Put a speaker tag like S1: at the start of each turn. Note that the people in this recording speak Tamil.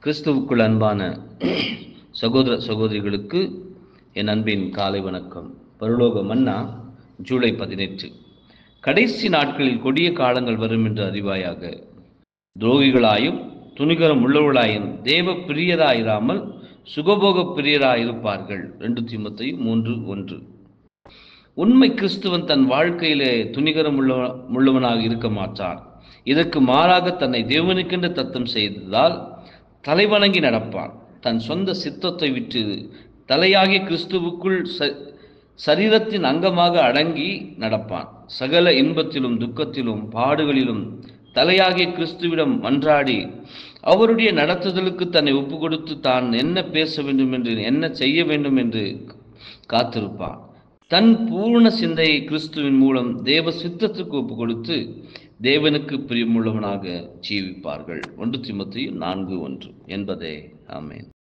S1: கிறிஸ்துவுக்குள் அன்பான சகோதர சகோதரிகளுக்கு என் அன்பின் காலை வணக்கம் பரலோக மன்னா ஜூலை பதினெட்டு கடைசி நாட்களில் கொடிய காலங்கள் வரும் என்று அறிவாயாக துரோகிகளாயும் துணிகரம் உள்ளவர்களாயும் தேவ பிரியராயிராமல் சுகபோக பிரியராயிருப்பார்கள் ரெண்டு தீமத்தையும் மூன்று ஒன்று உண்மை கிறிஸ்துவன் தன் வாழ்க்கையிலே துணிகரம் உள்ள உள்ளவனாக இருக்க மாட்டான் இதற்கு மாறாக தன்னை தேவனுக்கென்று தத்தம் செய்ததால் தலைவணங்கி நடப்பான் தன் சொந்த சித்தத்தை விட்டு தலையாகிய கிறிஸ்துவுக்குள் ச சரீரத்தின் அங்கமாக அடங்கி நடப்பான் சகல இன்பத்திலும் துக்கத்திலும் பாடுகளிலும் தலையாகிய கிறிஸ்துவிடம் மன்றாடி அவருடைய நடத்துதலுக்கு தன்னை ஒப்பு கொடுத்து தான் என்ன பேச வேண்டும் என்று என்ன செய்ய வேண்டும் என்று காத்திருப்பான் தன் பூர்ண சிந்தையை கிறிஸ்துவின் மூலம் தேவ சித்தத்துக்கு ஒப்பு கொடுத்து தேவனுக்கு பிரியமுள்ளவனாக ஜீவிப்பார்கள் ஒன்று திமுத்தையும் நான்கு ஒன்று என்பதே ஆமேன்